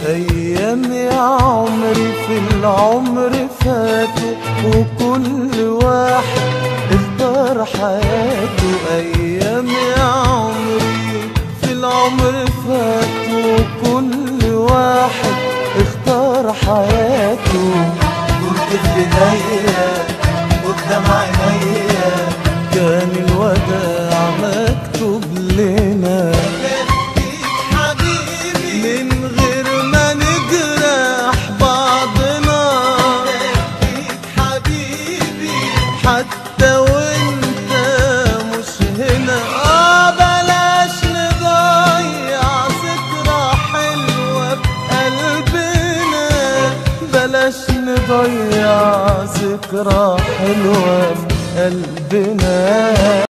أيام يا عمري في العمر فاتوا وكل واحد اختار حياته أيام يا عمري في العمر فاتوا وكل واحد اختار حياته كنت في ايديا قدام عينيا كان الوداع مكتوب لنا من غير ما نجرح بعضنا حتى وانت مش هنا اه بلاش نضيع ذكرى حلوة بقلبنا بلاش نضيع ذكرى حلوة بقلبنا